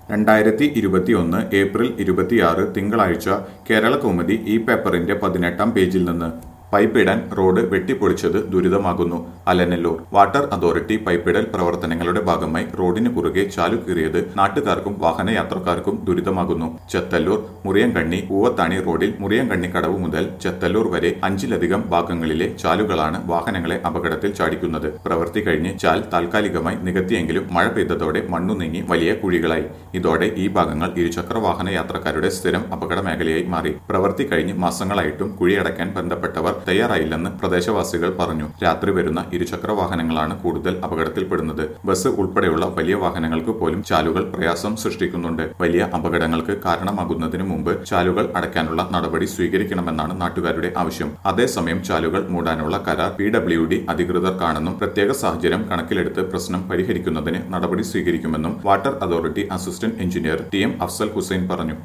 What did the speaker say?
രണ്ടായിരത്തി ഇരുപത്തിയൊന്ന് ഏപ്രിൽ ഇരുപത്തിയാറ് തിങ്കളാഴ്ച കേരള കൗമുദി ഈ പേപ്പറിന്റെ പതിനെട്ടാം പേജിൽ നിന്ന് പൈപ്പിടാൻ റോഡ് വെട്ടിപ്പൊളിച്ചത് ദുരിതമാകുന്നു അലനല്ലൂർ വാട്ടർ അതോറിറ്റി പൈപ്പിടൽ പ്രവർത്തനങ്ങളുടെ ഭാഗമായി റോഡിന് കുറുകെ ചാലുകീറിയത് നാട്ടുകാർക്കും വാഹനയാത്രക്കാർക്കും ദുരിതമാകുന്നു ചെത്തല്ലൂർ മുറിയങ്കണ്ണി പൂവത്താണി റോഡിൽ മുറിയങ്കണ്ണി കടവ് മുതൽ ചെത്തല്ലൂർ വരെ അഞ്ചിലധികം ഭാഗങ്ങളിലെ ചാലുകളാണ് വാഹനങ്ങളെ അപകടത്തിൽ ചാടിക്കുന്നത് പ്രവൃത്തി കഴിഞ്ഞ് ചാൽ താൽക്കാലികമായി നികത്തിയെങ്കിലും മഴ പെയ്തതോടെ മണ്ണു നീങ്ങി വലിയ കുഴികളായി ഇതോടെ ഈ ഭാഗങ്ങൾ ഇരുചക്ര വാഹന യാത്രക്കാരുടെ സ്ഥിരം അപകട മേഖലയായി മാറി പ്രവൃത്തി കഴിഞ്ഞ് മാസങ്ങളായിട്ടും കുഴിയടയ്ക്കാൻ ബന്ധപ്പെട്ടവർ തയ്യാറായില്ലെന്ന് പ്രദേശവാസികൾ പറഞ്ഞു രാത്രി വരുന്ന ഇരുചക്ര വാഹനങ്ങളാണ് കൂടുതൽ അപകടത്തിൽപ്പെടുന്നത് ബസ് ഉൾപ്പെടെയുള്ള വലിയ വാഹനങ്ങൾക്ക് പോലും ചാലുകൾ പ്രയാസം സൃഷ്ടിക്കുന്നുണ്ട് വലിയ അപകടങ്ങൾക്ക് കാരണമാകുന്നതിന് മുമ്പ് ചാലുകൾ അടയ്ക്കാനുള്ള നടപടി സ്വീകരിക്കണമെന്നാണ് നാട്ടുകാരുടെ ആവശ്യം അതേസമയം ചാലുകൾ മൂടാനുള്ള കരാർ പി ഡബ്ല്യു ഡി അധികൃതർക്കാണെന്നും പ്രത്യേക സാഹചര്യം കണക്കിലെടുത്ത് പ്രശ്നം പരിഹരിക്കുന്നതിന് നടപടി സ്വീകരിക്കുമെന്നും water authority assistant engineer T M Afsal Hussain പറഞ്ഞു